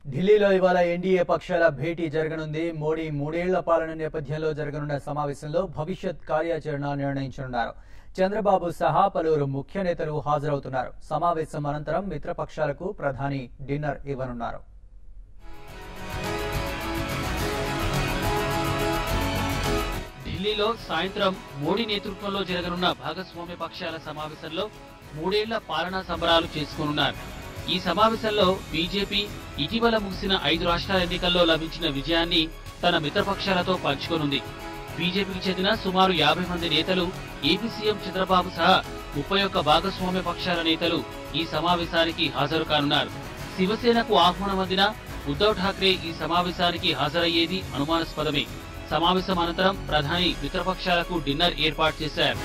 ఢిల్లీలో ఇవాళ ఎన్డీఏ పక్షాల భేటీ జరగనుంది మోడీ మూడేళ్ల పాలన నేపథ్యంలో జరగనున్న సమావేశంలో భవిష్యత్ కార్యాచరణ నిర్ణయించనున్నారు చంద్రబాబు సహా పలువురు ముఖ్య నేతలు హాజరవుతున్నారు సమావేశం అనంతరం మిత్రపక్షాలకు ప్రధాని డిన్నర్ ఇవ్వనున్నారు ఢిల్లీలో సాయంత్రం మోడీ నేతృత్వంలో జరగనున్న భాగస్వామ్య పక్షాల సమావేశంలో మూడేళ్ల పాలనా సంబరాలు చేసుకోనున్నారు ఈ సమావేశంలో బీజేపీ ఇటీవల ముగిసిన ఐదు రాష్ట్రాల ఎన్నికల్లో లభించిన విజయాన్ని తన మిత్రపక్షాలతో పంచుకోనుంది బీజేపీకి చెందిన సుమారు యాభై మంది నేతలు ఏపీ సీఎం చంద్రబాబు సహా ముప్పై ఒక్క భాగస్వామ్య పక్షాల నేతలు ఈ సమావేశానికి హాజరు కానున్నారు శివసేనకు ఆహ్వానం అందిన ఉద్దవ్ ఠాక్రే ఈ సమావేశానికి హాజరయ్యేది అనుమానాస్పదమే సమావేశం అనంతరం ప్రధాని మిత్రపక్షాలకు డిన్నర్ ఏర్పాటు చేశారు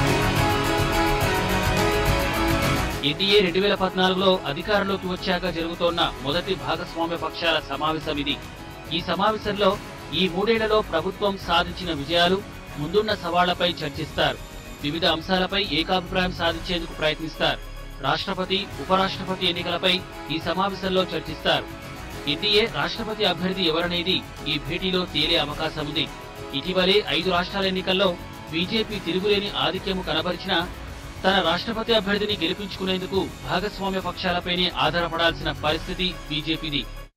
ఎన్డీఏ రెండు వేల పద్నాలుగులో అధికారంలోకి వచ్చాక జరుగుతోన్న మొదటి భాగస్వామ్య పక్షాల సమావేశం ఇది ఈ సమావేశంలో ఈ మూడేళ్లలో ప్రభుత్వం సాధించిన విజయాలు ముందున్న సవాళ్లపై చర్చిస్తారు వివిధ అంశాలపై ఏకాభిప్రాయం సాధించేందుకు ప్రయత్నిస్తారు రాష్ట్రపతి ఉపరాష్ట్రపతి ఎన్నికలపై ఈ సమావేశంలో చర్చిస్తారు ఎన్డీఏ రాష్ట్రపతి అభ్యర్థి ఎవరనేది ఈ భేటీలో తేలే అవకాశం ఉంది ఇటీవలే ఐదు రాష్ట్రాల ఎన్నికల్లో బీజేపీ తిరుగులేని ఆధిక్యము కనబరిచినా తన రాష్ట్రపతి అభ్యర్థిని గెలిపించుకునేందుకు భాగస్వామ్య పక్షాలపైనే ఆధారపడాల్సిన పరిస్థితి బీజేపీది